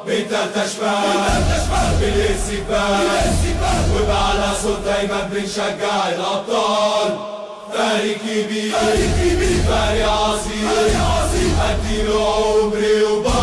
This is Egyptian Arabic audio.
بتالتة شمال بالاستقبال وبعلى صوت دايما بنشجع الأبطال فريق كبير فريق عظيم أديله عمري وبقى